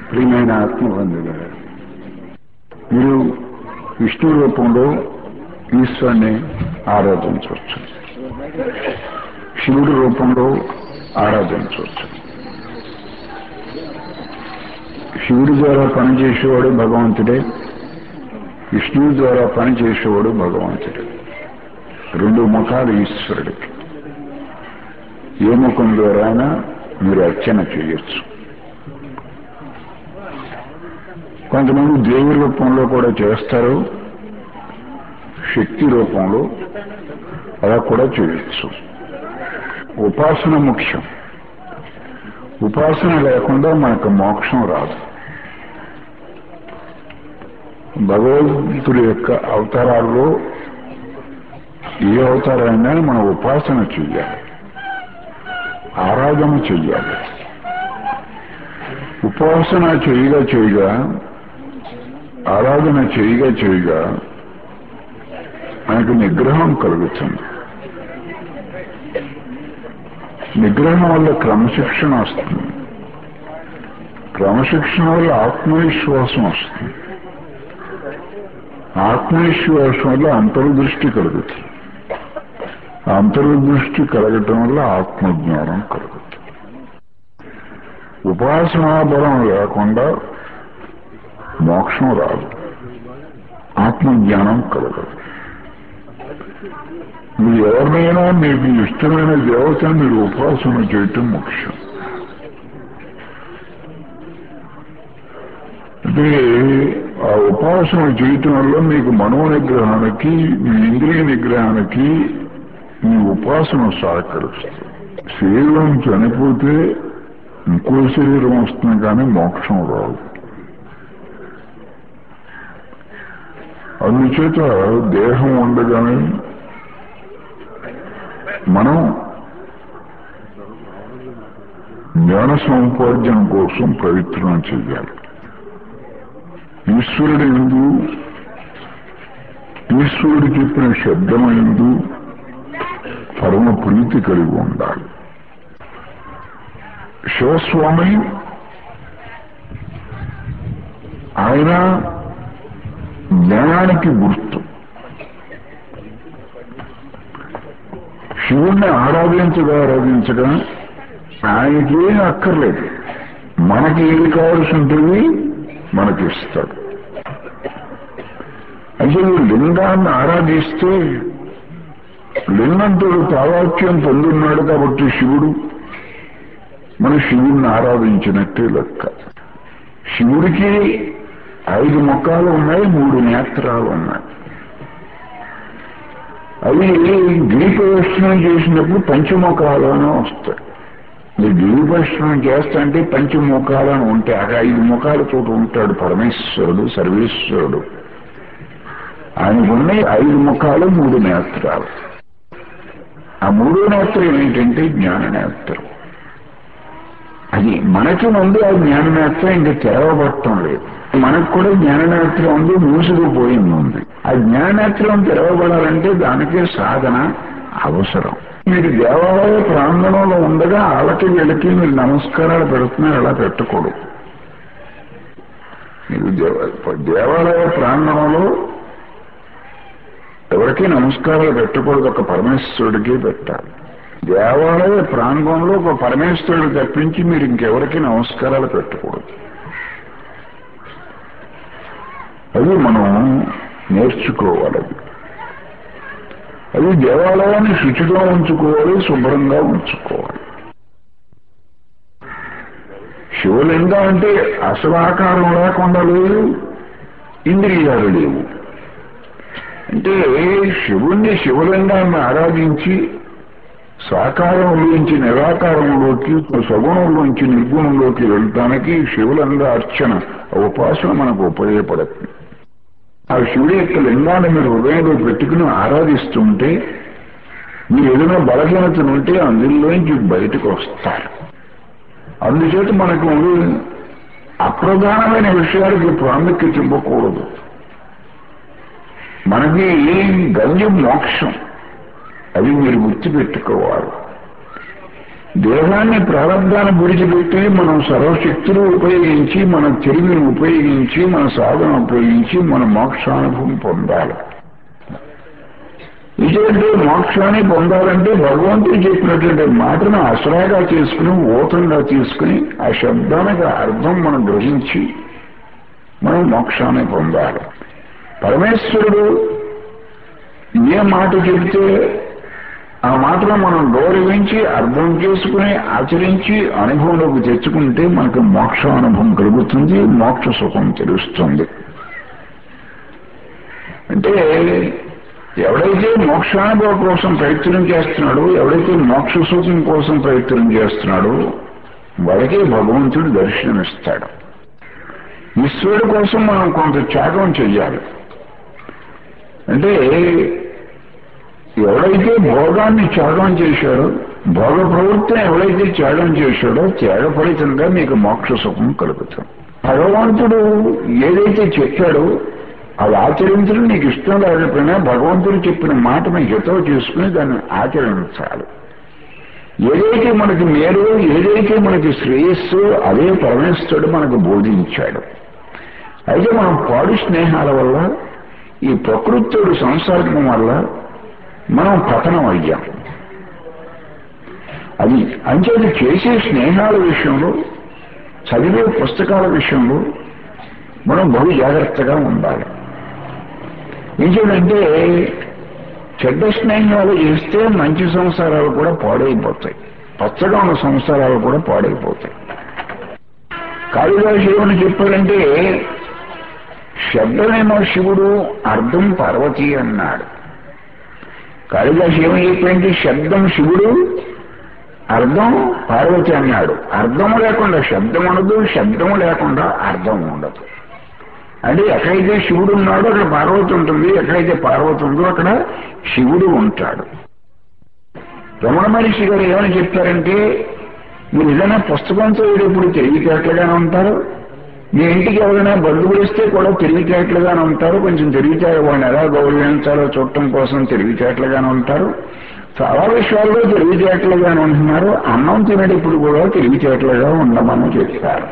ప్రియమైన ఆత్మబంధువులు మీరు విష్ణు రూపంలో ఈశ్వరుని ఆరాధించవచ్చు శివుడి రూపంలో ఆరాధించవచ్చు శివుడి ద్వారా పనిచేసేవాడు భగవంతుడే విష్ణువు ద్వారా పనిచేసేవాడు భగవంతుడే రెండు ముఖాలు ఈశ్వరుడికి ఏ ముఖం ద్వారా అయినా మీరు అర్చన చేయొచ్చు కొంతమంది దేవి రూపంలో కూడా చేస్తారు శక్తి రూపంలో అలా కూడా చేయొచ్చు ఉపాసన ముఖ్యం ఉపాసన లేకుండా మనకు మోక్షం రాదు భగవంతుడి యొక్క అవతారాల్లో ఏ అవతారైనా మనం ఉపాసన చెయ్యాలి ఆరాధన చెయ్యాలి ఉపాసన చేయగా చేయగా ఆరాధన చేయగా చేయగా మనకు నిగ్రహం కలుగుతుంది నిగ్రహం వల్ల క్రమశిక్షణ వస్తుంది క్రమశిక్షణ వల్ల ఆత్మవిశ్వాసం వస్తుంది ఆత్మవిశ్వాసం వల్ల అంతర్దృష్టి కలుగుతుంది అంతర్దృష్టి కలగటం వల్ల ఆత్మజ్ఞానం కలుగుతుంది ఉపాసనా బలం లేకుండా మోక్షం రాదు ఆత్మజ్ఞానం కలగదు మీరు ఎవరినైనా మీకు ఇష్టమైన దేవతను మీరు ఉపాసన చేయటం ముఖ్యం అంటే ఆ ఉపాసన చేయటం వల్ల మీకు మనో నిగ్రహానికి మీ ఇంద్రియ నిగ్రహానికి మీ ఉపాసన సహకరిస్తుంది శరీరం చనిపోతే ఇంకో శరీరం వస్తుంది కానీ మోక్షం రాదు అందుచేత దేహం ఉండగానే మనం జ్ఞాన సముపార్జన కోసం ప్రయత్నం చేయాలి ఈశ్వరుడు ఎందు ఈశ్వరుడు చెప్పిన శబ్దమైందు పరమ ప్రీతి కలిగి ఉండాలి శివస్వామి ఆయన జ్ఞానానికి గుర్తు శివుణ్ణి ఆరాధించగా ఆరాధించగా ఆయనకేం అక్కర్లేదు మనకి ఏది కావాల్సి ఉంటుంది మనకి ఇస్తాడు అంటే ఈ లింగాన్ని ఆరాధిస్తే లింగంతో తావాక్యం పొందున్నాడు కాబట్టి శివుడు మన శివుణ్ణి ఆరాధించినట్టే లెక్క శివుడికి ఐదు ముఖాలు ఉన్నాయి మూడు నేత్రాలు ఉన్నాయి అవి గిరిప్రదర్శనం చేసినప్పుడు పంచముఖాలను వస్తాయి మీరు గిరిప్రదర్శనం చేస్తా అంటే పంచముఖాలను ఉంటాయి అక్కడ ఐదు ముఖాల చోట ఉంటాడు పరమేశ్వరుడు సర్వేశ్వరుడు ఆయనకున్న ఐదు ముఖాలు మూడు నేత్రాలు ఆ మూడో నేత్రం ఏంటంటే జ్ఞాన నేత్రం అది మనకి ముందు ఆ జ్ఞాన నేత్రం ఇంకా తెరవబడటం లేదు మనకు కూడా జ్ఞాననేత్రం ఉంది మూసుకుపోయింది ఉంది ఆ జ్ఞాననేత్రం తెరవబడాలంటే దానికే సాధన అవసరం మీరు దేవాలయ ప్రాంగణంలో ఉండగా వాళ్ళకి వీళ్ళకి మీరు నమస్కారాలు పెడుతున్నారు అలా పెట్టకూడదు మీరు దేవాలయ ప్రాంగణంలో ఎవరికీ నమస్కారాలు పెట్టకూడదు ఒక పరమేశ్వరుడికి పెట్టాలి దేవాలయ ప్రాంగణంలో ఒక పరమేశ్వరుడు తప్పించి మీరు ఇంకెవరికి నమస్కారాలు పెట్టకూడదు అది మనం నేర్చుకోవాలి అది అది దేవాలయాన్ని శుచిగా ఉంచుకోవాలి శుభ్రంగా ఉంచుకోవాలి శివలింగం అంటే అసలు ఆకారం లేకుండా లేదు ఇంద్రియాలు లేవు అంటే శివుణ్ణి శివలింగాన్ని ఆరాధించి సాకారంలోంచి నిరాకారంలోకి సగుణంలోంచి నిర్గుణంలోకి వెళ్ళటానికి శివలింగ అర్చన ఉపాసన మనకు ఉపయోగపడుతుంది ఆ శివుడి యొక్క లింగాన్ని మీరు హృదయంలో పెట్టుకుని ఆరాధిస్తుంటే మీరు ఏదైనా బలహీనత ఉంటే అందులోంచి బయటకు వస్తారు అందుచేత మనకు అప్రధానమైన విషయాలకు ప్రాముఖ్యత ఇవ్వకూడదు మనకి గమ్యం మోక్షం అది మీరు గుర్తుపెట్టుకోవాలి దేహాన్ని ప్రారంభాన్ని విడిచిపెట్టి మనం సర్వశక్తులు ఉపయోగించి మన తెలివిని ఉపయోగించి మన సాధన ఉపయోగించి మన మోక్షానుభవం పొందాలి ఇటువంటి మోక్షాన్ని పొందాలంటే భగవంతుడు చెప్పినటువంటి మాటను అసరాగా చేసుకుని ఊతంగా తీసుకుని ఆ శబ్దానికి అర్థం మనం గ్రహించి మనం మోక్షాన్ని పొందాలి పరమేశ్వరుడు ఏ మాట చెబితే ఆ మాటను మనం గౌరవించి అర్థం చేసుకుని ఆచరించి అనుభవంలోకి తెచ్చుకుంటే మనకు మోక్షానుభవం కలుగుతుంది మోక్ష సుఖం తెలుస్తుంది అంటే ఎవడైతే మోక్షానుభవం కోసం ప్రయత్నం చేస్తున్నాడో ఎవడైతే మోక్ష సుఖం కోసం ప్రయత్నం చేస్తున్నాడో వాడికే భగవంతుడు దర్శనమిస్తాడు ఈశ్వరుడు కోసం మనం కొంత త్యాగం చెయ్యాలి అంటే ఎవడైతే భోగాన్ని త్యాగం చేశాడో భోగ ప్రవృత్తిని ఎవడైతే త్యాగం చేశాడో త్యాగ ఫలితంగా మీకు మోక్ష సుఖం కలుగుతుంది భగవంతుడు ఏదైతే చెప్పాడో అది ఆచరించడం నీకు ఇష్టం లేకపోయినా భగవంతుడు చెప్పిన మాటను హితవు చేసుకుని దాన్ని ఆచరించాలి ఏదైతే మనకి మేలు ఏదైతే మనకి శ్రేయస్సు అదే పరమేశ్వరుడు మనకు బోధించాడు అయితే మనం పాడు స్నేహాల వల్ల ఈ ప్రకృతితోడు సంసర్గం వల్ల మనం పతనం అయ్యాం అది అంచేది చేసే స్నేహాల విషయంలో చదివే పుస్తకాల విషయంలో మనం బహు జాగ్రత్తగా ఉండాలి ఏంటంటే చెడ్డ స్నేహాలు చేస్తే మంచి సంసారాలు కూడా పాడైపోతాయి పచ్చగా ఉన్న సంసారాలు కూడా పాడైపోతాయి కాళిదాసు ఏమని చెప్పాడంటే శబ్దమేమో శివుడు అర్థం పార్వతి అన్నాడు కాళిదాసు ఏమని చెప్పాడంటే శబ్దం శివుడు అర్థం పార్వతి అన్నాడు అర్థము లేకుండా శబ్దం ఉండదు శబ్దము లేకుండా అర్థం ఉండదు అంటే ఎక్కడైతే శివుడు ఉన్నాడో అక్కడ పార్వతి ఉంటుంది ఎక్కడైతే పార్వతి ఉందో అక్కడ శివుడు ఉంటాడు రమణ మహర్షి గారు ఏమని చెప్పారంటే మీరు ఏదైనా పుస్తకం చదివేటప్పుడు తెలివితేటలుగానే ఉంటారు మీ ఇంటికి ఎవరైనా బంధువులు ఇస్తే కూడా తెలివితేటలుగానే ఉంటారు కొంచెం తెలివితేట వాళ్ళని ఎలా గౌరవించాలో చూడటం కోసం తెలివితేటలుగానే ఉంటారు చాలా విషయాల్లో తెలివితేటలుగానే ఉంటున్నారు అన్నం తినేటప్పుడు కూడా తెలివితేటలుగా ఉండమని చెప్పారు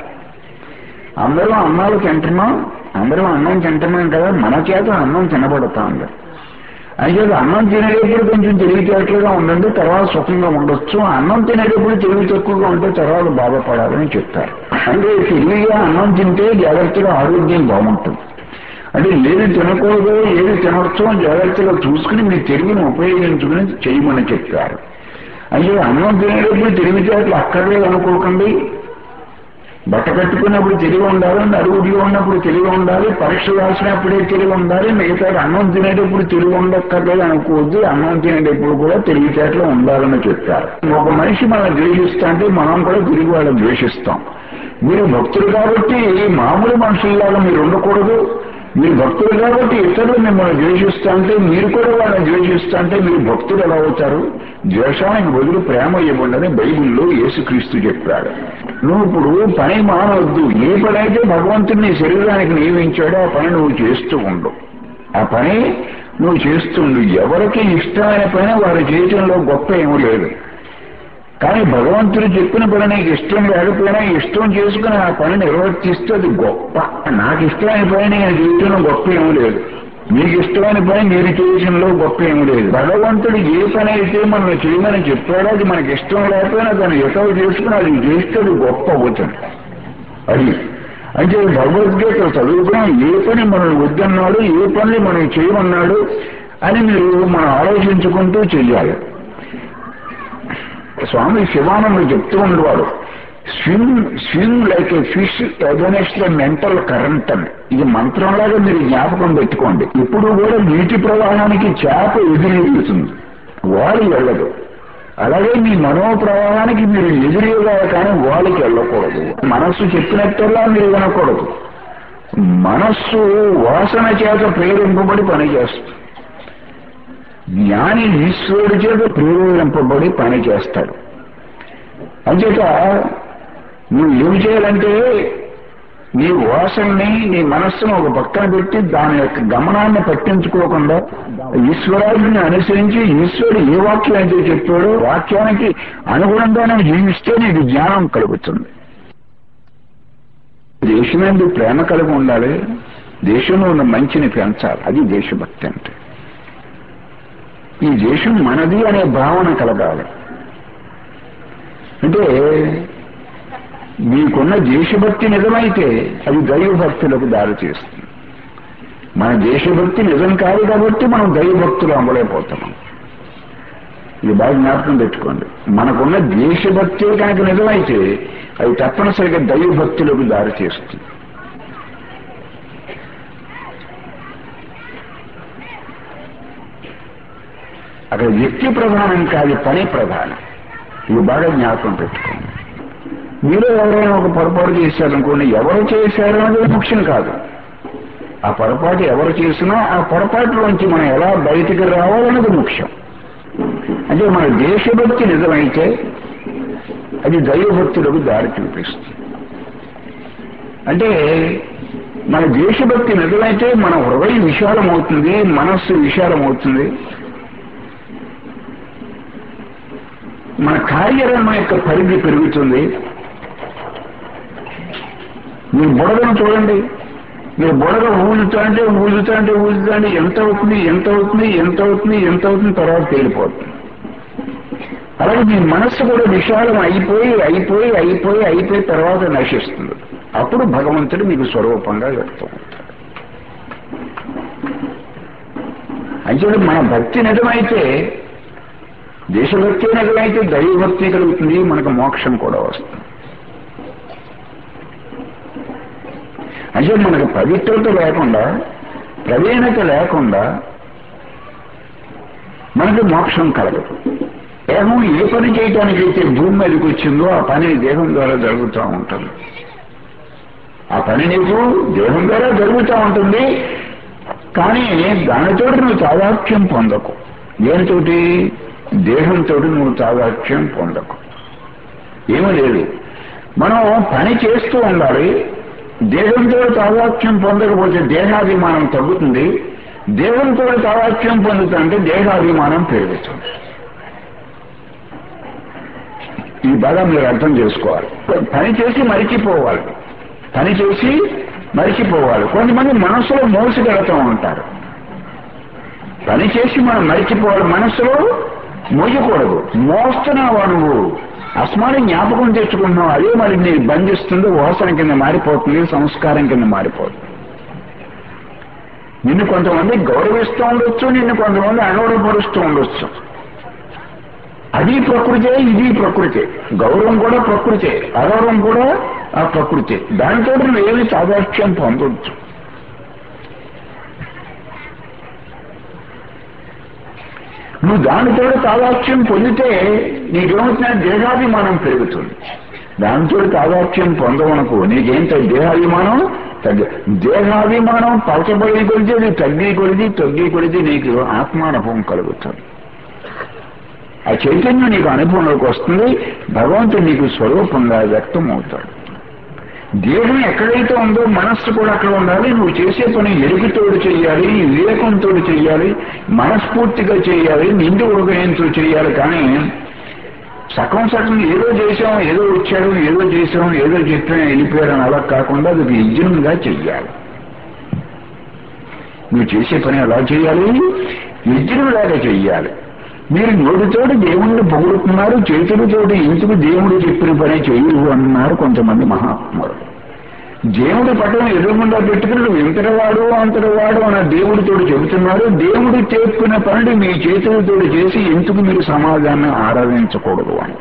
అందరూ అన్నాలు తింటున్నాం అందరూ అన్నం తింటున్నాం కదా మన చేత అన్నం తినబడుతోంది అయితే అన్నం తినేటప్పుడు కొంచెం తెలివితేటలుగా ఉండండి తర్వాత సుఖంగా ఉండొచ్చు అన్నం తినేటప్పుడు తెలివి తక్కువగా ఉంటే తర్వాత బాధపడాలని చెప్తారు అంటే తెలివిగా అన్నం తింటే జాగ్రత్తగా ఆరోగ్యం బాగుంటుంది అంటే ఏది తినకూడదు ఏది తినవచ్చో జాగ్రత్తగా చూసుకుని మీ తెలివిని ఉపయోగించుకుని చేయమని చెప్పారు అయితే అన్నం తినేటప్పుడు తెలివితేటలు అక్కర్లేదు అనుకోకండి బట్ట కట్టుకున్నప్పుడు తెలివి ఉండాలి నలుగురిలో ఉన్నప్పుడు తెలివి ఉండాలి పరీక్ష రాసినప్పుడే తెలివి ఉండాలి మిగతా అన్నం తినేటప్పుడు తెలివి ఉండక్కర్లేదు అనుకోవద్దు అన్నం తినేటప్పుడు కూడా తెలివితేటలు ఉండాలని చెప్పారు ఒక మనిషి మనం ద్వేషిస్తా అంటే మనం కూడా తిరిగి వాళ్ళని ద్వేషిస్తాం మీరు భక్తులు కాబట్టి మామూలు మనుషుల్లాగా మీరు ఉండకూడదు మీరు భక్తులు కాబట్టి ఇతరులు మిమ్మల్ని ద్వేషిస్తా అంటే మీరు కూడా వాళ్ళని ద్వేషిస్తా అంటే మీరు భక్తులు ఎలా అవుతారు ద్వేషానికి బదులు ప్రేమ ఇవ్వండి బైబిల్లో యేసుక్రీస్తు చెప్పాడు నువ్వు ఇప్పుడు పని మానవద్దు ఏ పని అయితే భగవంతుని నీ శరీరానికి నియమించాడో ఆ పని నువ్వు చేస్తూ ఉండు ఆ పని నువ్వు చేస్తుండు ఎవరికి ఇష్టమైన పని వారి జీవితంలో గొప్ప ఏమీ లేదు కానీ భగవంతుడు చెప్పిన పని నీకు ఇష్టం లేకపోయినా ఇష్టం చేసుకుని ఆ పని నిర్వర్తిస్తే అది గొప్ప నాకు ఇష్టమైన పని నేను జీవితంలో గొప్ప ఏమీ లేదు మీకు ఇష్టమైన పని మీరు చేయడంలో గొప్ప ఏమీ లేదు భగవంతుడు ఏ పని అయితే మనం చేయమని చెప్పాడో అది మనకి ఇష్టం లేకపోయినా దాన్ని ఎటవ చేసుకుని అది చేస్తే అది గొప్ప అవుతుంది అది అంటే భగవద్గీత చదువుకున్నాం ఏ పని మనం వద్దన్నాడు ఏ పని మనం చేయమన్నాడు అని మీరు మనం ఆలోచించుకుంటూ చెయ్యాలి స్వామి శివానంద చెప్తూ ఉండేవాడు swim swim like a fish against the mental current అని ఇది మంత్రంలాగా మీరు జ్ఞాపకం పెట్టుకోండి ఇప్పుడు కూడా నీటి ప్రవాహానికి చేప ఎదురెగుతుంది వాడి వెళ్ళదు అలాగే మీ మనో ప్రవాహానికి మీరు ఎదురుగా కానీ వాళ్ళకి వెళ్ళకూడదు మనస్సు చెప్పినట్టల్లా మీరు వినకూడదు మనస్సు వాసన చేత ప్రేరింపబడి పనిచేస్తుంది జ్ఞాని ఈశ్వరుడి చేత ప్రేరేరింపబడి పని చేస్తాడు అంచేత నువ్వు ఏమి చేయాలంటే నీ వాసనని నీ మనస్సును ఒక పక్కన పెట్టి దాని యొక్క గమనాన్ని పట్టించుకోకుండా ఈశ్వరాజ్ఞని అనుసరించి ఈశ్వరుడు ఏ వాక్యం అయితే చెప్పాడో వాక్యానికి అనుగుణంగానే జీవిస్తే నీకు జ్ఞానం కలుగుతుంది దేశమందు ప్రేమ కలిగి ఉండాలి దేశంలో ఉన్న మంచిని పెంచాలి అది దేశభక్తి అంటే ఈ దేశం మనది అనే భావన కలగాలి అంటే మీకున్న దేశభక్తి నిజమైతే అది దైవభక్తులకు దారి చేస్తుంది మన దేశభక్తి నిజం కాదు కాబట్టి మనం దైవభక్తులు అవ్వలేకపోతున్నాం ఇది బాగా జ్ఞాపకం పెట్టుకోండి మనకున్న దేశభక్తి కనుక నిజమైతే అది తప్పనిసరిగా దైవభక్తులకు దారి చేస్తుంది అక్కడ వ్యక్తి ప్రధానం కాదు పని ప్రధానం ఇది బాగా జ్ఞాపకం పెట్టుకోండి మీరు ఎవరైనా ఒక పొరపాటు చేశారనుకోండి ఎవరు చేశారు అనేది ముఖ్యం కాదు ఆ పొరపాటు ఎవరు చేసినా ఆ పొరపాటులోంచి మనం ఎలా బయటికి రావాలన్నది ముఖ్యం అంటే మన దేశభక్తి నిజమైతే అది దైవభక్తులకు దారి చూపిస్తుంది అంటే మన దేశభక్తి నిజమైతే మన హృదయం విశాలమవుతుంది మనస్సు విశాలమవుతుంది మన కార్యరమణ యొక్క పరిధి పెరుగుతుంది మీరు బుడగను చూడండి మీరు బుడగ ఊదుతా అంటే ఊదుతా అంటే ఊదుతా అంటే ఎంత అవుతుంది ఎంత అవుతుంది ఎంత అవుతుంది ఎంత అవుతుంది తర్వాత తేలిపోతుంది అలాగే మీ మనస్సు కూడా విశాలం అయిపోయి అయిపోయి అయిపోయి అయిపోయి తర్వాత నశిస్తుంది అప్పుడు భగవంతుడు మీకు స్వరూపంగా వ్యక్తం అవుతాడు అంటే మన భక్తి నిజమైతే దేశభక్తి నిజమైతే దైవభక్తి కలుగుతుంది మనకు మోక్షం కూడా వస్తుంది అంటే మనకు పవిత్రత లేకుండా ప్రవీణత లేకుండా మనకు మోక్షం కలగదు దేహం ఏ పని చేయటానికైతే భూమి మీదకి వచ్చిందో ఆ పని దేహం ద్వారా జరుగుతూ ఉంటుంది ఆ పని నీకు దేహం ద్వారా జరుగుతూ ఉంటుంది కానీ దానితో నువ్వు తాదాక్ష్యం పొందకు దేనితోటి దేహంతో నువ్వు తాదాక్ష్యం పొందకు ఏమీ లేదు మనం పని చేస్తూ ఉండాలి దేహంతో తాదాక్ష్యం పొందకపోతే దేహాభిమానం తగ్గుతుంది దేహంతో తాదాక్ష్యం పొందుతుంటే దేహాభిమానం పెరుగుతుంది ఈ బాగా మీరు అర్థం చేసుకోవాలి పని చేసి మరిచిపోవాలి పని చేసి మరిచిపోవాలి కొంతమంది మనసులో మోసుకెళ్తూ ఉంటారు పని చేసి మనం మరిచిపోవాలి మనసులో మోయకూడదు మోస్తున్నావా నువ్వు అస్మాని జ్ఞాపకం తెచ్చుకుంటున్నావు అదే మరి నీకు బంధిస్తుంది వాసన కింద మారిపోతుంది సంస్కారం కింద మారిపోతుంది నిన్ను కొంతమంది గౌరవిస్తూ ఉండొచ్చు నిన్ను కొంతమంది అగౌరవపరుస్తూ ఉండొచ్చు అది ప్రకృతే ఇది ప్రకృతే గౌరవం కూడా ప్రకృతే అగౌరవం కూడా ఆ ప్రకృతే దానితో నువ్వు ఏమి సాదాక్ష్యం పొందొచ్చు నువ్వు దానితో తాదాక్ష్యం పొందితే నీకేమవుతున్నా దేహాభిమానం పెరుగుతుంది దానితో తాదాక్ష్యం పొందవనుకో నీకేంత దేహాభిమానం తగ్గ దేహాభిమానం పలచబడి కొలిది అది తగ్గి కొలిది తగ్గి కొలిది నీకు ఆత్మానుభవం కలుగుతుంది ఆ చైతన్యం నీకు అనుభవంలోకి వస్తుంది భగవంతుడు నీకు స్వరూపంగా వ్యక్తం అవుతాడు దేహం ఎక్కడైతే ఉందో మనస్సు కూడా అక్కడ ఉండాలి నువ్వు చేసే పని ఎరుగుతోడు చేయాలి వివేకంతో చేయాలి మనస్ఫూర్తిగా చేయాలి నిండు హృదయంతో చేయాలి కానీ సగం సగం ఏదో చేసాం ఏదో వచ్చాడు ఏదో చేసాం ఏదో చెప్పాం వెళ్ళిపోయారని అలా కాకుండా అది యజ్ఞంగా చెయ్యాలి నువ్వు చేసే పని ఎలా చేయాలి యజ్ఞంలాగా చెయ్యాలి మీరు నోటితోటి దేవుణ్ణి పొగుడుతున్నారు చేతులతోటి ఇందుకు దేవుడు చెప్పిన పని చేయరు అన్నారు కొంతమంది మహాత్ములు దేవుడి పటం ఎదురుగుండా పెట్టుకుని నువ్వు ఇంతటివాడు అంతటివాడు అన్న దేవుడితోటి చెబుతున్నారు దేవుడు చెప్పిన పనిని మీ చేతులతోటి చేసి ఎందుకు మీరు సమాజాన్ని ఆరాధించకూడదు అని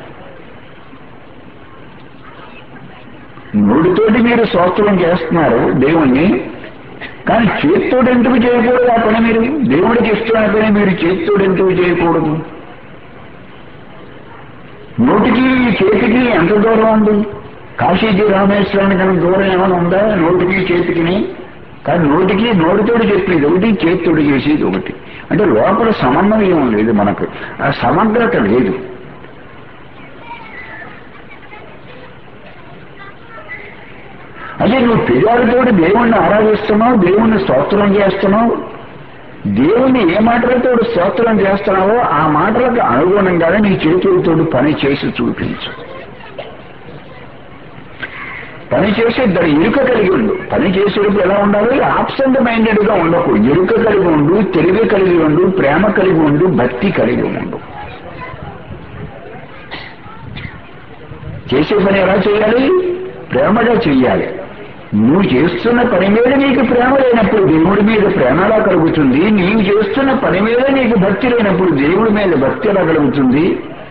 నోటితోటి మీరు స్తోత్రం చేస్తున్నారు దేవుణ్ణి కానీ చేతితోటి ఎందుకు చేయకూడదు ఆ పని మీరు దేవుడికి ఇష్టమైన పని మీరు చేతితోటి ఎందుకు చేయకూడదు నోటికి చేతికి ఎంత దూరం ఉంది కాశీకి రామేశ్వరానికి అంత దూరం ఏమైనా ఉందా నోటికి చేతికిని కానీ నోటికి నోటితోటి చెప్పేది ఒకటి చేతితోటి చేసేది ఒకటి అంటే లోపల సమన్వయం లేదు మనకు ఆ సమగ్రత లేదు అదే నువ్వు పెదాలతోటి దేవుణ్ణి ఆరాధిస్తున్నావు దేవుణ్ణి స్తోత్రం చేస్తున్నావు దేవుణ్ణి ఏ మాటలతో స్తోత్రం చేస్తున్నావో ఆ మాటలకు అనుగుణంగానే నీ చేతులతో పని చేసి చూపించు పని చేసే దాని ఎరుక కలిగి ఉండు పని చేసేటప్పుడు ఎలా ఉండాలి ఆబ్సెంట్ మైండెడ్ గా ఉండకు ఎరుక కలిగి ఉండు తెలివి కలిగి ఉండు ప్రేమ కలిగి ఉండు భక్తి కలిగి ఉండు చేసే పని ఎలా చేయాలి ప్రేమగా చెయ్యాలి నువ్వు చేస్తున్న పని మీద నీకు ప్రేమ లేనప్పుడు దేవుడి మీద ప్రేమ ఎలా కలుగుతుంది నీవు చేస్తున్న పని మీద నీకు భక్తి లేనప్పుడు దేవుడి మీద భక్తి ఎలా కలుగుతుంది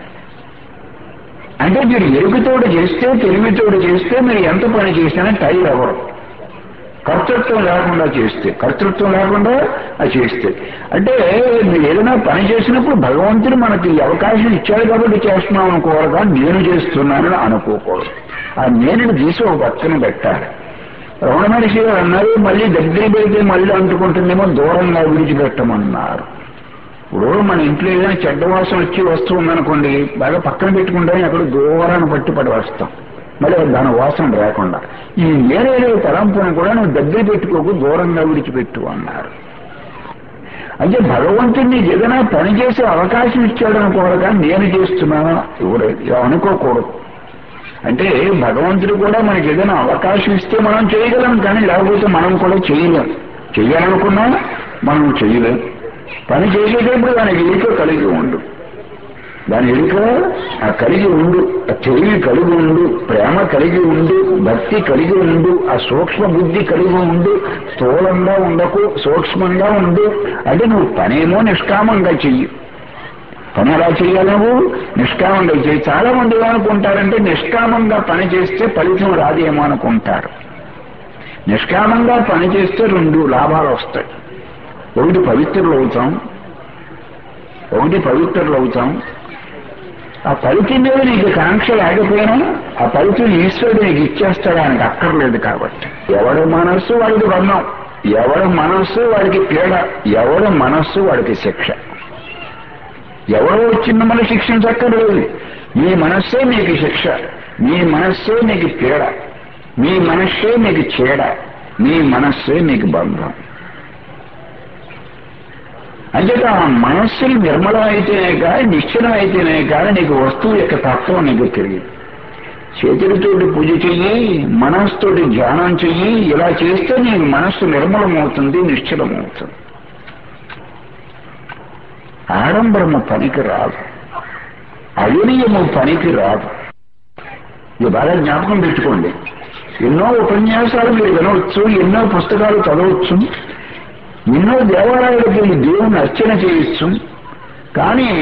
అంటే మీరు ఎరుకుతోడు చేస్తే తెలివితోడు చేస్తే మీరు ఎంత పని చేసినా టైర్ అవ్వరు కర్తృత్వం లేకుండా చేస్తే కర్తృత్వం లేకుండా అది చేస్తే అంటే మీరు ఏదైనా పని చేసినప్పుడు భగవంతుడు మనకి ఈ అవకాశం ఇచ్చాడు కాబట్టి చేస్తున్నాం అనుకోవాలి కానీ నేను చేస్తున్నానని అనుకోకూడదు ఆ నేను తీసి ఒక పక్కన పెట్టాలి రమణ మహర్షి గారు అన్నారు మళ్ళీ దగ్గర పెడితే మళ్ళీ అంటుకుంటుందేమో దూరంగా విడిచిపెట్టమన్నారు ఇప్పుడు మన ఇంట్లో ఏదైనా చెడ్డ వాసన వచ్చి వస్తువు ఉందనుకోండి బాగా పక్కన పెట్టుకుంటే అక్కడ దూరాన్ని పట్టి పడి వస్తాం మళ్ళీ దాని వాసన రాకుండా ఈ నేరేరే తలంపును కూడా నువ్వు దగ్గర పెట్టుకోకు దూరంగా విడిచిపెట్టు అన్నారు అంటే భగవంతుడిని ఏదైనా పని చేసే అవకాశం ఇచ్చాడు అనుకోవాలి కానీ నేను చేస్తున్నాను ఎవరు అనుకోకూడదు అంటే భగవంతుడు కూడా మనకి ఏదైనా అవకాశం ఇస్తే మనం చేయగలం కానీ లేకపోతే మనం కూడా చేయలేం చెయ్యాలనుకున్నా మనం చేయలేం పని చేసేటప్పుడు దానికి ఎరుక కలిగి ఉండు దాని ఎరుక ఆ కలిగి ఉండు ఆ తెలివి కలిగి ఉండు ప్రేమ కలిగి ఉండు భక్తి కలిగి ఉండు ఆ సూక్ష్మ బుద్ధి కలిగి ఉండు స్థూలంగా ఉండకు సూక్ష్మంగా ఉండు అంటే నువ్వు పనేమో నిష్కామంగా చెయ్యి పని ఎలా చేయాలి నువ్వు నిష్కామంగా చేయి చాలా మంది ఏమనుకుంటారంటే నిష్కామంగా పని చేస్తే ఫలితం రాదేమో అనుకుంటారు నిష్కామంగా పని చేస్తే రెండు లాభాలు వస్తాయి ఒకటి పవిత్రులు అవుతాం ఒకటి పవిత్రులు అవుతాం ఆ ఫలితం మీద నీకు కాంక్ష లేకపోయినా ఆ ఫలితం ఈశ్వరుడు నీకు ఇచ్చేస్తాడు ఆయనకు అక్కర్లేదు కాబట్టి ఎవడి మనస్సు వాడికి బంధం ఎవడి మనస్సు వాడికి పీడ ఎవడి మనస్సు వాడికి శిక్ష ఎవరో వచ్చి మిమ్మల్ని శిక్షించక్కర్లేదు మీ మనస్సే మీకు శిక్ష మీ మనస్సే మీకు పీడ మీ మనస్సే మీకు చీడ మీ మనస్సే మీకు బంధం అంచేత ఆ మనస్సుని నిర్మలం అయితేనే కానీ నిశ్చలం అయితేనే కానీ నీకు వస్తువు యొక్క తత్వం నీకు తెలియదు చేతులతోటి పూజ చెయ్యి మనస్సుతోటి ధ్యానం చెయ్యి ఇలా చేస్తే నీకు మనస్సు నిర్మలమవుతుంది నిశ్చలమవుతుంది ఆడంబరము పనికి రాదు అవినయము పనికి రాదు ఇది బాగా జ్ఞాపకం పెట్టుకోండి ఎన్నో ఉపన్యాసాలు మీరు వినవచ్చు ఎన్నో పుస్తకాలు చదవచ్చు ఎన్నో దేవాలయాలకు వెళ్ళి దేవుని అర్చన చేయొచ్చు కానీ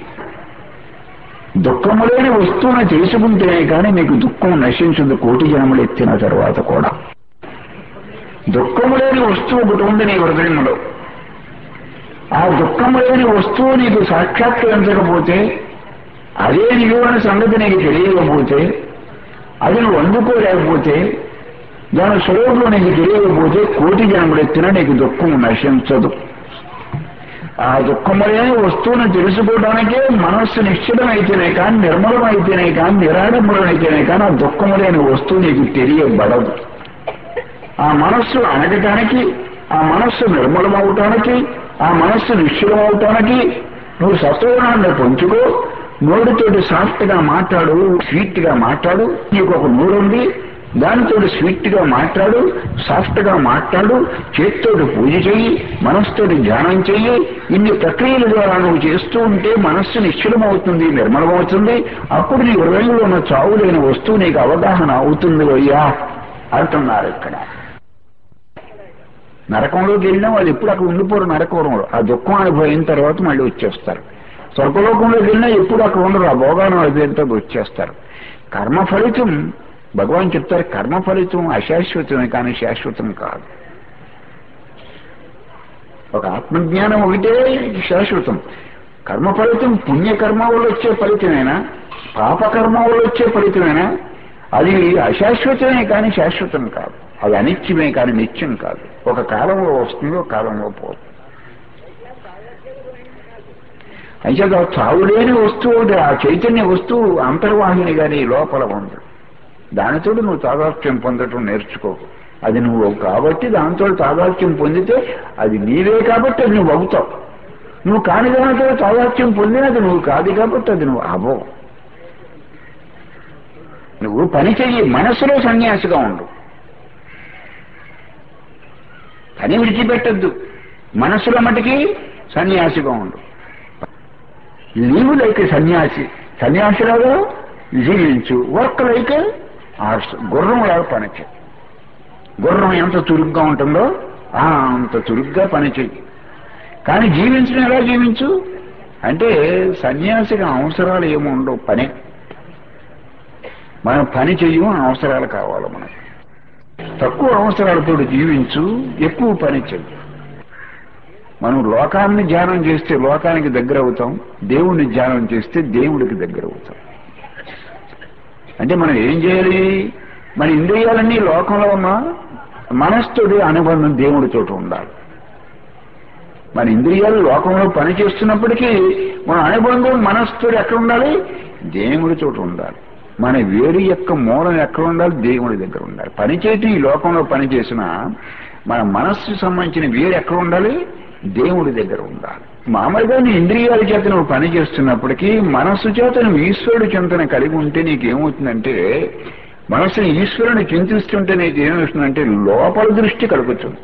దుఃఖము లేని వస్తువును చేసుకుంటేనే కానీ మీకు దుఃఖం నశించదు కోటి జనములు ఎత్తిన తర్వాత కూడా దుఃఖము లేని వస్తువు ఒకటి ఉంది నీ హృదయంలో ఆ దుఃఖము లేని వస్తువు నీకు సాక్షాత్కరించకపోతే అదే నీవు అనే సంగతి నీకు తెలియకపోతే అది నువ్వు అందుకోలేకపోతే దాని స్వరూపం నీకు తెలియకపోతే కోటి జనములు ఎత్తినా నీకు దుఃఖం నశించదు ఆ దుఃఖములేని వస్తువును తెలుసుకోవడానికే మనస్సు నిశ్చలం అయితేనే కానీ నిర్మలం అయితేనే కానీ నిరాడంబరం అయితేనే కానీ ఆ దుఃఖము లేని వస్తువు నీకు తెలియబడదు ఆ మనస్సు అనగటానికి ఆ మనస్సు నిర్మలమవటానికి ఆ మనస్సు నిశ్చలమవటానికి నువ్వు సత్వగుణాన్ని పంచుకో నోటితోటి సాఫ్ట్ గా మాట్లాడు స్వీట్ గా మాట్లాడు నీకు ఒక నోరుంది దానితో స్వీట్ గా మాట్లాడు సాఫ్ట్ గా మాట్లాడు చేతితోటి పూజ చెయ్యి మనస్సుతోటి ధ్యానం చెయ్యి ఇన్ని ప్రక్రియల ద్వారా నువ్వు చేస్తూ ఉంటే మనస్సు నిశ్చలమవుతుంది నిర్మలమవుతుంది అప్పుడు నీ హృదయంలో ఉన్న చావు లేని వస్తువు నీకు అవగాహన అవుతుంది అయ్యా అంటున్నారు ఇక్కడ నరకంలోకి వెళ్ళినా వాళ్ళు ఎప్పుడు అక్కడ ఉండిపోరు నరకంలో ఆ దుఃఖం అనుభవిన తర్వాత మళ్ళీ వచ్చేస్తారు స్వర్గలోకంలోకి వెళ్ళినా ఎప్పుడు అక్కడ ఉండరు ఆ భోగానం అయిపోయిన తర్వాత వచ్చేస్తారు కర్మ ఫలితం భగవాన్ చెప్తారు కర్మ ఫలితం అశాశ్వతమే కానీ శాశ్వతం కాదు ఒక ఆత్మజ్ఞానం ఒకటే శాశ్వతం కర్మ ఫలితం పుణ్యకర్మ వల్ల వచ్చే ఫలితమేనా పాపకర్మ వల్ల వచ్చే ఫలితమేనా అది అశాశ్వతమే కానీ శాశ్వతం కాదు అది అనిత్యమే కానీ నిత్యం కాదు ఒక కాలంలో వస్తుంది ఒక కాలంలో పోతుంది అయితే చావులేని వస్తువు ఆ చైతన్య వస్తువు అంతర్వాహిని గాని లోపల ఉంది దానితో నువ్వు తాదాత్మ్యం పొందటం నేర్చుకో అది నువ్వు కాబట్టి దాంతో తాదాత్మ్యం పొందితే అది నీవే కాబట్టి అది నువ్వు అవుతావు నువ్వు కాని దానితో తాదాత్మ్యం పొందినది నువ్వు కాదు కాబట్టి అది నువ్వు అవ్వవు నువ్వు పని చెయ్యి మనసులో సన్యాసిగా ఉండు పని విడిచిపెట్టద్దు మనసులో మటుకి సన్యాసిగా ఉండు లీవు లైక్ సన్యాసి సన్యాసిలాగా జీవించు వర్క్ లైక్ ఆర్ట్స్ గుర్రం లాగా పనిచేయి గుర్రం ఎంత చురుగ్గా ఉంటుందో ఆ అంత చురుగ్గా పనిచేయి కానీ జీవించడం ఎలా జీవించు అంటే సన్యాసిగా అవసరాలు ఏమి ఉండవు పనే మనం పని చెయ్యం అవసరాలు కావాలి మనకు తక్కువ అవసరాలతో జీవించు ఎక్కువ పని చెయ్యి మనం లోకాన్ని ధ్యానం చేస్తే లోకానికి దగ్గర అవుతాం దేవుణ్ణి ధ్యానం చేస్తే దేవుడికి దగ్గర అవుతాం అంటే మనం ఏం చేయాలి మన ఇంద్రియాలన్నీ లోకంలో ఉన్న మనస్తోటి అనుబంధం దేవుడితో ఉండాలి మన ఇంద్రియాలు లోకంలో పని చేస్తున్నప్పటికీ మన అనుబంధం మనస్సుతో ఎక్కడ ఉండాలి దేవుడితో ఉండాలి మన వేడి యొక్క మూలం ఎక్కడ ఉండాలి దేవుడి దగ్గర ఉండాలి పని చేయటం ఈ లోకంలో పని చేసిన మన మనస్సు సంబంధించిన వేడి ఎక్కడ ఉండాలి దేవుడి దగ్గర ఉండాలి మామూలుగా నీ ఇంద్రియాల చేత నువ్వు పని చేస్తున్నప్పటికీ మనస్సు చేత నువ్వు ఈశ్వరుడు చింతన కలిగి ఉంటే నీకేమవుతుందంటే మనస్సుని ఈశ్వరుని చింతిస్తుంటే నీకు ఏమవుతుందంటే లోపల దృష్టి కలుగుతుంది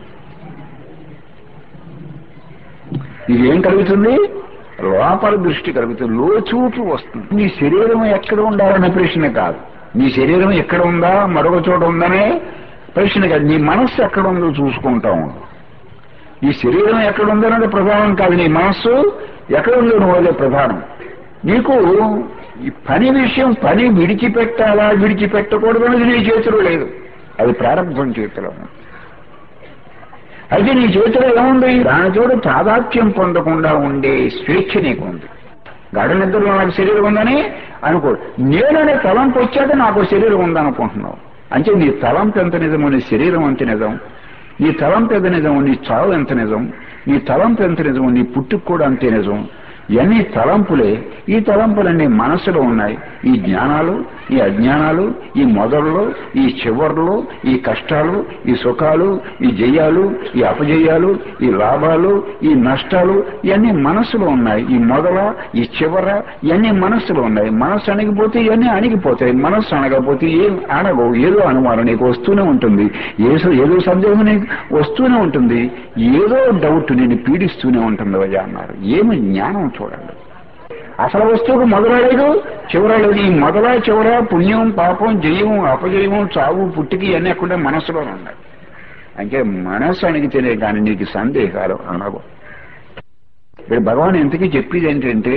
నీకేం కలుగుతుంది లోపల దృష్టి కలుగుతుంది లోచూపు వస్తుంది నీ శరీరం ఎక్కడ ఉండాలనే ప్రశ్న కాదు నీ శరీరం ఎక్కడ ఉందా మరొక చోట ఉందనే ప్రశ్న కాదు నీ మనస్సు ఎక్కడ ఉందో చూసుకుంటా ఉండు ఈ శరీరం ఎక్కడ ఉందన్నది ప్రధానం కాదు నీ మనస్సు ఎక్కడ ఉందో నువ్వు అదే ప్రధానం నీకు ఈ పని విషయం పని విడిచిపెట్టాలా విడిచిపెట్టకూడదు అనేది నీ చేతిలో లేదు అది ప్రారంభం చేతిలో ఉంది అయితే నీ చేతిలో ఏముంది దానితోడు తాదాత్యం పొందకుండా ఉండే స్వేచ్ఛ నీకు ఉంది గడ నిద్రలో నాకు శరీరం ఉందని అనుకో నేననే తలంపు వచ్చాక నాకు శరీరం ఉందనుకుంటున్నావు అంటే నీ తలంపు ఎంత నిజమో నీ శరీరం ఎంత నిజం నీ తలంపు ఎంత నిజం నీ చావు ఎంత నిజం నీ తలంపు ఎంత నిజం నీ పుట్టుకు కూడా అంతే నిజం ఇవన్నీ తలంపులే ఈ తలంపులన్నీ మనసులో ఉన్నాయి ఈ జ్ఞానాలు ఈ అజ్ఞానాలు ఈ మొదల్లో ఈ చివర్లో ఈ కష్టాలు ఈ సుఖాలు ఈ జయాలు ఈ అపజయాలు ఈ లాభాలు ఈ నష్టాలు ఇవన్నీ మనసులో ఉన్నాయి ఈ మొదల ఈ చివర ఇవన్నీ మనస్సులో ఉన్నాయి మనస్సు అణిగిపోతే ఇవన్నీ అణిగిపోతాయి మనస్సు అనగపోతే ఏం అనగవు ఏదో అనుమానం నీకు వస్తూనే ఉంటుంది ఏదో ఏదో సందేహం నీకు వస్తూనే ఉంటుంది ఏదో డౌట్ నేను పీడిస్తూనే ఉంటుంది అయ్యా అన్నారు ఏమి జ్ఞానం చూడండి అసలు వస్తువుకు మొదల లేదు చివర లేదు ఈ మొదల చివర పుణ్యం పాపం జయం అపజయం చావు పుట్టికి ఇవన్నీ ఎక్కడ మనస్సులో ఉన్నాయి అంటే మనస్సు అణిగితేనే కానీ నీకు సందేహాలు అనవు ఇప్పుడు భగవాన్ ఎంతకీ చెప్పేది ఏంటంటే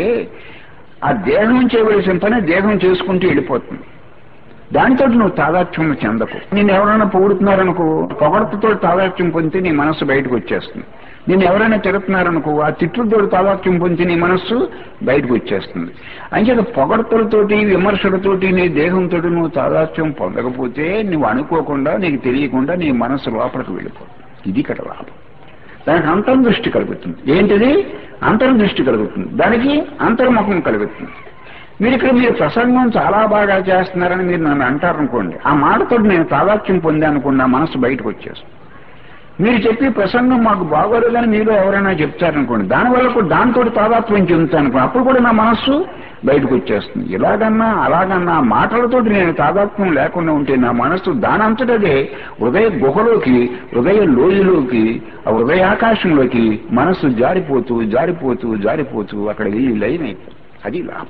ఆ దేహం చేయవలసిన పని దేహం చేసుకుంటూ వెళ్ళిపోతుంది దానితో నువ్వు తాదాత్మ్యం చెందకు నేను ఎవరైనా పొగుడుతున్నారనుకో పొగడతతో తాదాత్మ్యం పొందితే నీ మనస్సు బయటకు వచ్చేస్తుంది నేను ఎవరైనా తిడుతున్నారనుకో ఆ తిట్టులతో తాదాత్మ్యం పొందితే నీ మనస్సు బయటకు వచ్చేస్తుంది అంచేత పొగడతలతోటి విమర్శలతోటి నీ దేహంతో నువ్వు తాదాత్మ్యం పొందకపోతే నువ్వు అనుకోకుండా నీకు తెలియకుండా నీ మనస్సు లోపలికి వెళ్ళిపోతుంది ఇది ఇక్కడ లాభం దానికి అంతర్దృష్టి కలుగుతుంది ఏంటిది అంతర్దృష్టి కలుగుతుంది దానికి అంతర్ముఖం కలుగుతుంది మీరు ఇక్కడ మీరు ప్రసంగం చాలా బాగా చేస్తున్నారని మీరు నన్ను అంటారనుకోండి ఆ మాటతో నేను తాదాత్యం పొందానుకోండి నా మనసు బయటకు వచ్చేస్తుంది మీరు చెప్పి ప్రసంగం మాకు బాగోలేదని మీరు ఎవరైనా చెప్తారనుకోండి దానివల్ల కూడా దాంతో తాదాత్మ్యం చెందుతాను అప్పుడు కూడా నా మనస్సు బయటకు వచ్చేస్తుంది ఇలాగన్నా అలాగన్నా మాటలతో నేను తాదాత్మ్యం లేకుండా ఉంటే నా మనస్సు దానంతటదే హృదయ గుహలోకి హృదయ లోయలోకి ఆ హృదయాకాశంలోకి మనస్సు జారిపోతూ జారిపోతూ జారిపోతూ అక్కడ వెళ్ళి లైన్ అయిపోతుంది అది లాభం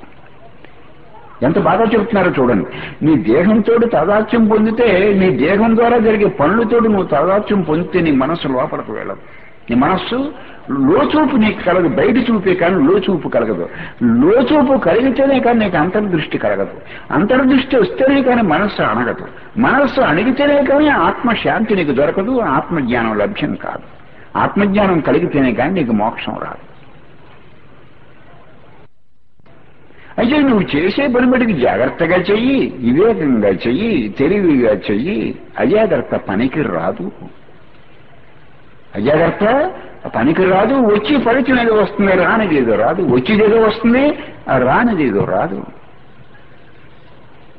ఎంత బాగా చెప్తున్నారో చూడండి నీ దేహంతో తాదాత్యం పొందితే నీ దేహం ద్వారా జరిగే పనులతో నువ్వు తాదాత్యం పొందితే నీ మనస్సు లోపలికి వెళ్ళదు నీ మనస్సు లోచూపు నీకు కలగదు బయట చూపే కానీ లోచూపు కలగదు లోచూపు కలిగితేనే కానీ నీకు అంతర్దృష్టి కలగదు అంతర్దృష్టి వస్తేనే కానీ మనస్సు అణగదు మనస్సు అణిగితేనే కానీ ఆత్మశాంతి నీకు దొరకదు ఆత్మజ్ఞానం లభ్యం కాదు ఆత్మజ్ఞానం కలిగితేనే కానీ నీకు మోక్షం రాదు అయితే నువ్వు చేసే పని బడికి జాగ్రత్తగా చెయ్యి వివేకంగా చెయ్యి తెలివిగా చెయ్యి అజాగ్రత్త పనికి రాదు అజాగ్రత్త పనికి రాదు వచ్చి ఫలితం ఏదో వస్తుంది రానిది ఏదో రాదు వచ్చేది ఏదో వస్తుంది ఆ రానిది ఏదో రాదు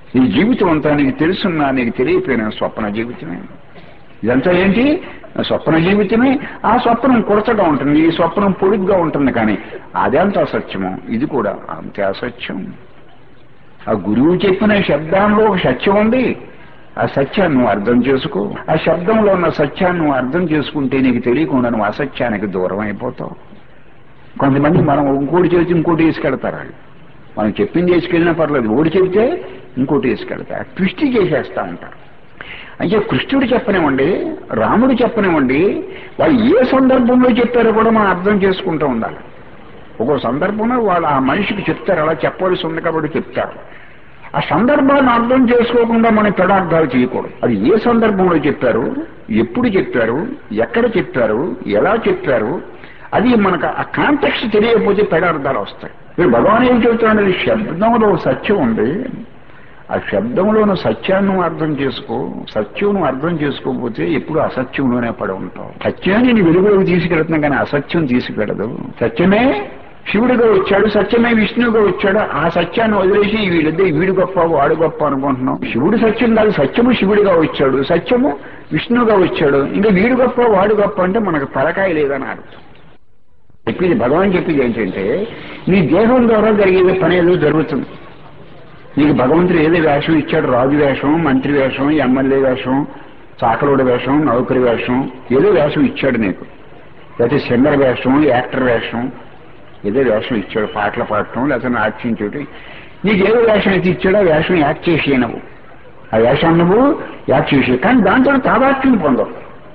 ఈ జీవితం అంతా నీకు తెలుసున్నా నీకు తెలియపోయిన స్వప్న జీవితమే ఇదంతా ఏంటి స్వప్న జీవితమే ఆ స్వప్నం కొరచగా ఉంటుంది ఈ స్వప్నం పొడుగ్గా ఉంటుంది కానీ అదంత అసత్యము ఇది కూడా అంతే అసత్యం ఆ గురువు చెప్పిన శబ్దంలో ఒక సత్యం ఉంది ఆ సత్యాన్ని నువ్వు అర్థం చేసుకో ఆ శబ్దంలో ఉన్న సత్యాన్ని నువ్వు అర్థం చేసుకుంటే నీకు తెలియకుండా నువ్వు అసత్యానికి దూరం అయిపోతావు కొంతమంది మనం ఇంకోటి చేసి ఇంకోటి తీసుకెళ్తారు వాళ్ళు మనం చెప్పింది తీసుకెళ్ళినా పర్లేదు ఓడి చెబితే ఇంకోటి తీసుకెళ్తారు ట్విస్ట్ చేసేస్తా ఉంటారు అంటే కృష్ణుడు చెప్పనివ్వండి రాముడు చెప్పనివ్వండి వాళ్ళు ఏ సందర్భంలో చెప్పారో కూడా మనం అర్థం చేసుకుంటూ ఉండాలి ఒక్కో సందర్భంలో వాళ్ళు ఆ మనిషికి చెప్తారు అలా చెప్పవలసి ఉంది కాబట్టి చెప్తారు ఆ సందర్భాన్ని అర్థం చేసుకోకుండా మనం పెడార్థాలు చేయకూడదు అది ఏ సందర్భంలో చెప్పారు ఎప్పుడు చెప్పారు ఎక్కడ చెప్పారు ఎలా చెప్పారు అది మనకు ఆ కాంటెక్స్ట్ తెలియకపోతే పెడార్థాలు వస్తాయి మీరు భగవాన్ ఏం చెబుతున్నాడు శబ్దంలో సత్యం ఉంది ఆ శబ్దంలోని సత్యాన్ని నువ్వు అర్థం చేసుకో సత్యం నువ్వు అర్థం చేసుకోకపోతే ఎప్పుడు అసత్యంలోనే పడి ఉంటావు సత్యాన్ని నీ వెలుగులోకి తీసుకెళ్తున్నాం కానీ అసత్యం తీసుకెళ్ళదు సత్యమే శివుడిగా వచ్చాడు సత్యమే విష్ణువుగా వచ్చాడు ఆ సత్యాన్ని వదిలేసి వీళ్ళిద్దరు వీడు గొప్ప వాడు గొప్ప అనుకుంటున్నాం శివుడు సత్యం కాదు సత్యము శివుడిగా వచ్చాడు సత్యము విష్ణువుగా వచ్చాడు ఇంకా వీడు గొప్ప వాడు గొప్ప అంటే మనకు తలకాయ లేదని అర్థం చెప్పింది భగవాన్ చెప్పింది ఏంటంటే నీ దేహం ద్వారా జరిగే పని ఏదో జరుగుతుంది నీకు భగవంతుడు ఏదో వేషం ఇచ్చాడు రాజు వేషం మంత్రి వేషం ఎమ్మెల్యే వేషం చాకలోడి వేషం నౌకరి వేషం ఏదో వేషం ఇచ్చాడు నీకు లేకపోతే సింగర్ వేషం యాక్టర్ వేషం ఏదో వేషం ఇచ్చాడు పాటలు పాడటం లేకపోతే నాట్యం చేయటం నీకు ఏదో వేషం అయితే ఇచ్చాడో ఆ వేషం యాక్ట్ చేసి నువ్వు ఆ వేషం నువ్వు యాక్ట్ చేసి కానీ దాంతో తాదాత్యం పొందవు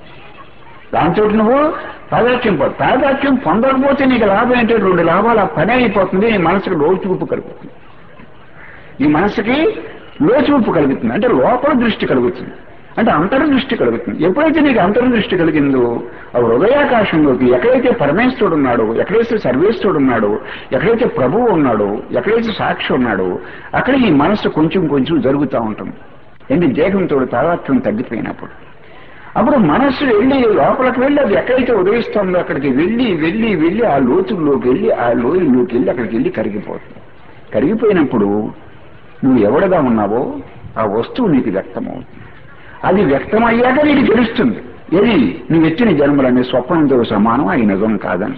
దాంతో నువ్వు తాదాత్యం పొందవు తాదాత్యం పొందకపోతే నీకు లాభం ఏంటంటే రెండు లాభాలు ఆ పని అయిపోతుంది నీ మనసుకు లోచుగుప్పు కలుగుతుంది నీ మనసుకి లోచుగుప్పు కలుగుతుంది అంటే లోపల దృష్టి కలుగుతుంది అంటే అంతర్దృష్టి కలుగుతుంది ఎప్పుడైతే నీకు అంతర్దృష్టి కలిగిందో ఆ హృదయాకాశంలోకి ఎక్కడైతే పరమేశ్వరుడు ఉన్నాడో ఎక్కడైతే సర్వేశ్వరుడు ఉన్నాడో ఎక్కడైతే ప్రభువు ఉన్నాడో ఎక్కడైతే సాక్షి ఉన్నాడో అక్కడ ఈ మనస్సు కొంచెం కొంచెం జరుగుతూ ఉంటుంది ఏంటి దేహంతో తాదాత్మ్యం తగ్గిపోయినప్పుడు అప్పుడు మనస్సు వెళ్ళి లోపలికి వెళ్ళి అది ఎక్కడైతే ఉదయిస్తుందో అక్కడికి వెళ్ళి వెళ్ళి వెళ్ళి ఆ లోతుల్లోకి వెళ్ళి ఆ లోయల్లోకి వెళ్ళి అక్కడికి వెళ్ళి కరిగిపోతుంది కరిగిపోయినప్పుడు నువ్వు ఎవడగా ఉన్నావో ఆ వస్తువు నీకు వ్యక్తమవుతుంది అది వ్యక్తమయ్యాక నీకు తెలుస్తుంది ఏది నువ్వు ఎత్తిన జన్మలనే స్వప్నంతో సమానం అది నిజం కాదని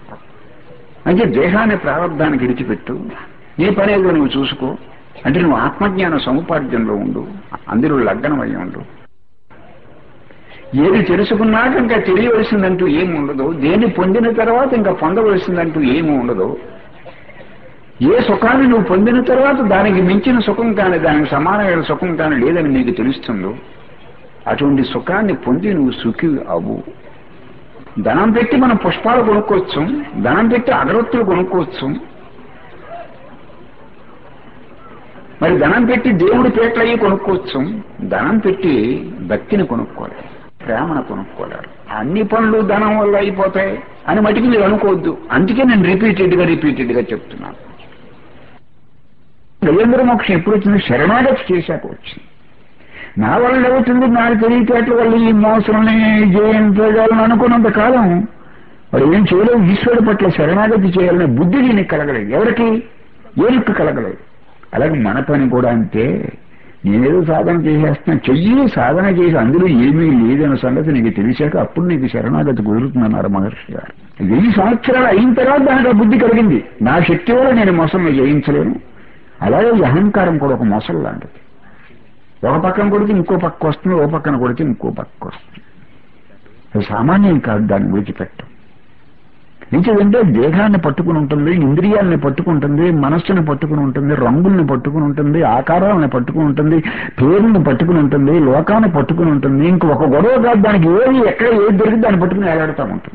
అంటే దేహాన్ని ప్రారంధానికి విడిచిపెట్టు నీ పని ఏదో నువ్వు చూసుకో అంటే నువ్వు ఆత్మజ్ఞాన సముపార్జనలో ఉండు అందులో లగ్నమై ఉండు ఏది తెలుసుకున్నాక ఇంకా తెలియవలసిందంటూ ఏమి ఉండదు దేన్ని పొందిన తర్వాత ఇంకా పొందవలసిందంటూ ఏమి ఉండదు ఏ సుఖాన్ని నువ్వు పొందిన తర్వాత దానికి మించిన సుఖం కానీ దానికి సమానమైన సుఖం కానీ లేదని నీకు తెలుస్తుందో అటువంటి సుఖాన్ని పొంది నువ్వు సుఖి అవ్వు ధనం పెట్టి మనం పుష్పాలు కొనుక్కోవచ్చు ధనం పెట్టి అగరత్తులు కొనుక్కోవచ్చు మరి ధనం పెట్టి దేవుడి పేట్లు అయ్యి కొనుక్కోవచ్చు ధనం పెట్టి భక్తిని కొనుక్కోలేరు ప్రేమను కొనుక్కోలేరు అన్ని పనులు ధనం వల్ల అయిపోతాయి అని మటుకు మీరు అనుకోవద్దు అందుకే నేను రిపీటెడ్ గా రిపీటెడ్ గా చెప్తున్నాను గజేంద్ర మోక్షం ఎప్పుడు వచ్చింది శరణాగతి చేశాక వచ్చింది నా వల్ల అవుతుంది నాకు తెలియటట్ల వల్ల ఈ మోసంని జయించగలను అనుకున్నంత కాలం వాడు ఏం చేయలేదు ఈశ్వరుడు పట్ల శరణాగతి చేయాలనే బుద్ధి దీనికి కలగలేదు ఎవరికి ఏనుక్కు కలగలేదు అలాగే మన పని కూడా అంతే నేనేదో సాధన చేసేస్తున్నా చెయ్యి సాధన చేసి అందులో ఏమీ లేదన్న సంగతి నీకు తెలిసాక అప్పుడు నీకు శరణాగతి కుదురుతుందన్నారు మహర్షి గారు వెయ్యి సంవత్సరాలు అయిన తర్వాత దానికి ఆ బుద్ధి కలిగింది నా శక్తి వల్ల నేను మొసలను జయించలేను అలాగే ఈ అహంకారం కూడా ఒక మొసలు లాంటిది ఒక పక్కన కొడితే ఇంకో పక్క వస్తుంది ఓ పక్కన కొడితే ఇంకో పక్క వస్తుంది అది సామాన్యం కాదు దాన్ని విడిచిపెట్టం ఎందుకంటే దేహాన్ని పట్టుకుని ఉంటుంది ఇంద్రియాలని పట్టుకుంటుంది మనస్సుని పట్టుకుని ఉంటుంది రంగుల్ని పట్టుకుని ఉంటుంది ఆకారాలను పట్టుకుని ఉంటుంది పేరుని పట్టుకుని ఉంటుంది లోకాన్ని పట్టుకుని ఉంటుంది ఇంకొక గొడవ కాదు దానికి ఏది ఎక్కడ ఏది దొరికితే దాన్ని పట్టుకుని ఎలాడుతూ ఉంటుంది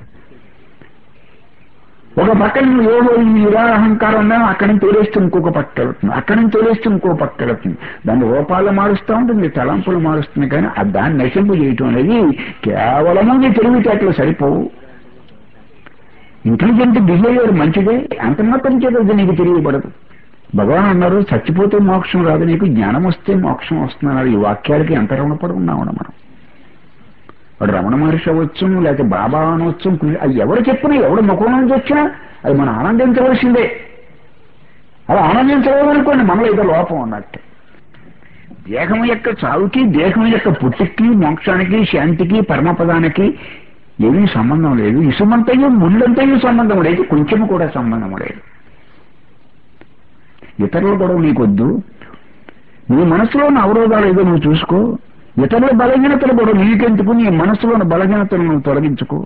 ఒక పక్క నువ్వు ఏవో ఈ ఇలా అహంకారం ఉన్నా అక్కడి నుంచి తోలేస్తూ ఇంకొక పక్క వెళుతుంది అక్కడి నుంచి తోలేస్తూ ఇంకో పక్క వెళుతుంది దాని రూపాలు మారుస్తూ ఉంటుంది తలంపులు మారుస్తుంది కానీ ఆ దాన్ని నశింపు చేయటం అనేది కేవలము నీ తెలివితేటలు సరిపోవు ఇంటెలిజెంట్ బిహేవియర్ మంచిదే అంత మాత్రం చేత అది నీకు తెలియబడదు భగవాన్ అన్నారు చచ్చిపోతే మోక్షం రాదు నీకు జ్ఞానం వస్తే మోక్షం వస్తుందన్నారు ఈ వాక్యాలకి ఎంత రుణపడి ఉన్నామన్న మనం వాడు రమణ మహర్షి అవ్వచ్చు లేకపోతే బాబా అనవచ్చు అది ఎవరు చెప్పినా ఎవడు ముఖం నుంచి వచ్చినా అది మనం ఆనందించవలసిందే అలా ఆనందించలేదనుకోండి మనలో ఏదో లోపం ఉన్నట్టే దేహం యొక్క చావుకి దేహం యొక్క పుట్టుకి మోక్షానికి శాంతికి పరమపదానికి ఏమీ సంబంధం లేదు ఇసుమంతయు ముళ్ళంతయు సంబంధం లేదు కొంచెం కూడా సంబంధం లేదు ఇతరుల గొడవ నీకొద్దు నీ మనసులో ఉన్న అవరోధాలు ఏదో నువ్వు చూసుకో ఇతరుల బలహీనతలు కూడా నీకెందుకు నీ మనసులోని బలహీనతలు నువ్వు తొలగించుకో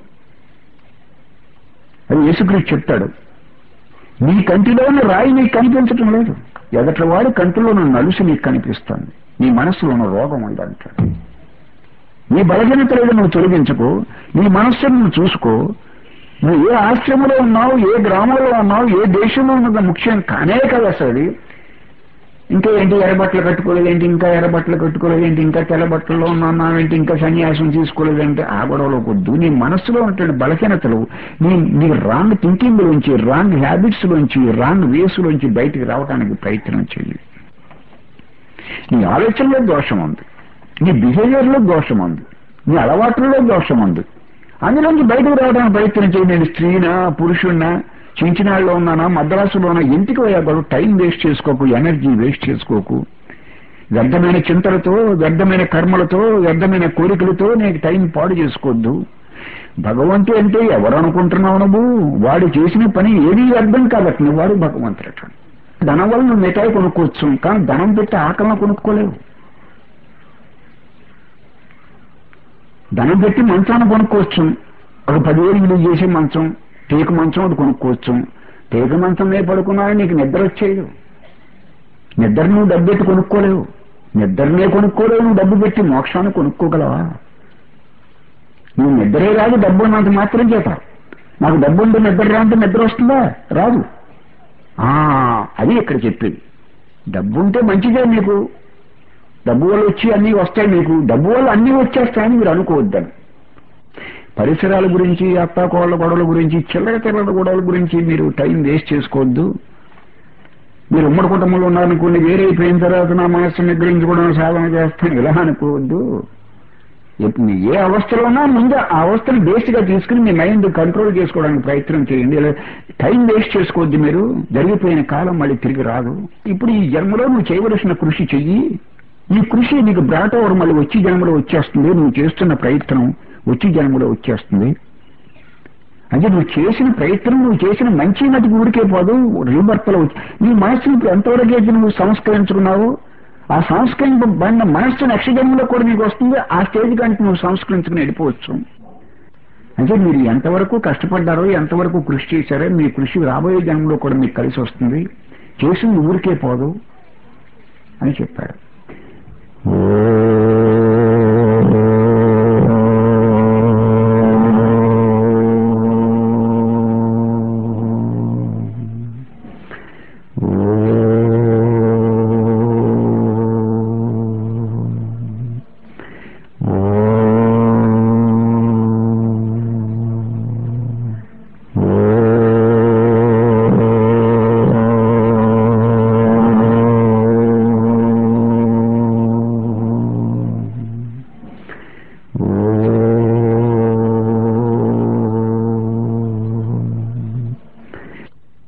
అది యేసుక్రీస్తు చెప్తాడు నీ కంటిలోని రాయి నీకు కనిపించటం లేదు ఎదటి వాడి కంటిలోని నలుసు నీకు కనిపిస్తుంది నీ మనసులో ఉన్న రోగం ఉందంటాడు నీ బలహీనతలు ఏదో నువ్వు తొలగించుకో నీ మనస్సును నువ్వు చూసుకో నువ్వు ఏ ఆశ్రమంలో ఉన్నావు ఏ గ్రామంలో ఉన్నావు ఏ దేశంలో ఉన్నది ముఖ్యం కానే కదా అసలు అది. ఇంకా ఏంటి ఎర్రబట్టలు కట్టుకోలేదేంటి ఇంకా ఎర్రబట్టలు కట్టుకోలేదేంటి ఇంకా తెల్ల బట్టల్లో ఉన్నావేంటి ఇంకా సన్యాసం తీసుకోలేదంటే ఆ గొడవలో కొద్దు నీ మనస్సులో ఉన్నటువంటి బలహీనతలు నీ నీ రాంగ్ థింకింగ్ లోంచి రాంగ్ హ్యాబిట్స్ లోంచి రాంగ్ వేస్ లోంచి బయటికి రావడానికి ప్రయత్నం చెయ్యి నీ ఆలోచనలో దోషం ఉంది నీ బిహేవియర్ లో దోషం ఉంది నీ అలవాట్లలో దోషం ఉంది అందులోంచి బయటకు రావడానికి ప్రయత్నం చేయి నేను స్త్రీనా పురుషుడినా చించినాళ్ళలో ఉన్నానా మద్రాసులో ఉన్నా ఇంటికి పోయాడు టైం వేస్ట్ చేసుకోకు ఎనర్జీ వేస్ట్ చేసుకోకు వ్యర్థమైన చింతలతో వ్యర్థమైన కర్మలతో వ్యర్థమైన కోరికలతో నీకు టైం పాడు చేసుకోవద్దు భగవంతుడు అంటే ఎవరు అనుకుంటున్నావు నువ్వు వాడు చేసిన పని ఏది వ్యర్థం కాబట్టి నువ్వు వాడు భగవంతుడు ధనం వల్ల నువ్వు మిఠాయి కొనుక్కోవచ్చు కానీ ధనం పెట్టి ఆకలిని కొనుక్కోలేవు ధనం పెట్టి మంచాన్ని కొనుక్కోవచ్చు ఒక పదివేలు విలువ చేసే మంచం టేకు మంచం అది కొనుక్కోవచ్చు టేకు మంచం మీద పడుకున్నా నీకు నిద్ర వచ్చేది నిద్ర నువ్వు డబ్బు పెట్టి కొనుక్కోలేవు నిద్రనే కొనుక్కోలేవు నువ్వు డబ్బు పెట్టి మోక్షాన్ని కొనుక్కోగలవా నువ్వు నిద్రే రాదు డబ్బు ఉన్నంత మాత్రం చేత నాకు డబ్బు ఉంటే నిద్ర రా అంటే నిద్ర వస్తుందా రాదు ఆ, అది ఇక్కడ చెప్పేది డబ్బు ఉంటే మంచిదే నీకు డబ్బు వల్ల వచ్చి అన్నీ వస్తాయి మీకు డబ్బు వల్ల అన్నీ వచ్చేస్తాయని మీరు అనుకోవద్దని పరిసరాల గురించి అత్తాకోళ్ళ గొడవల గురించి చిల్లర చిల్లర గొడవల గురించి మీరు టైం వేస్ట్ చేసుకోవద్దు మీరు ఉమ్మడి కుటుంబంలో ఉన్నారనుకోండి వేరే అయిపోయిన తర్వాత నా మనస్సు నిగ్రహించుకోవడం సాధన చేస్తాను ఇలా అనుకోవద్దు ఇప్పుడు మీ ఏ అవస్థలో ఉన్నా ముందు ఆ అవస్థను బేస్గా తీసుకుని మీ మైండ్ కంట్రోల్ చేసుకోవడానికి ప్రయత్నం చేయండి ఇలా టైం వేస్ట్ చేసుకోవద్దు మీరు జరిగిపోయిన కాలం మళ్ళీ తిరిగి రాదు ఇప్పుడు ఈ జన్మలో నువ్వు చేయవలసిన కృషి చెయ్యి ఈ కృషి నీకు బ్రాట్ ఓవర్ మళ్ళీ వచ్చి జన్మలో వచ్చేస్తుంది నువ్వు చేస్తున్న ప్రయత్నం వచ్చి జన్మలో వచ్చేస్తుంది అంటే నువ్వు చేసిన ప్రయత్నం నువ్వు చేసిన మంచి మటుకు ఊరికే పోదు రీబర్తలో వచ్చి నీ మనస్సును ఇప్పుడు ఎంతవరకు అయితే నువ్వు సంస్కరించుకున్నావో ఆ సంస్కరింపబడిన మనస్సు నెక్స్ట్ జన్మలో కూడా నీకు వస్తుంది ఆ స్టేజ్ కంటే నువ్వు సంస్కరించుకుని వెళ్ళిపోవచ్చు అంటే మీరు ఎంతవరకు కష్టపడ్డారో ఎంతవరకు కృషి చేశారో మీ కృషి రాబోయే జన్మలో కూడా మీకు కలిసి వస్తుంది చేసింది ఊరికే పోదు అని చెప్పాడు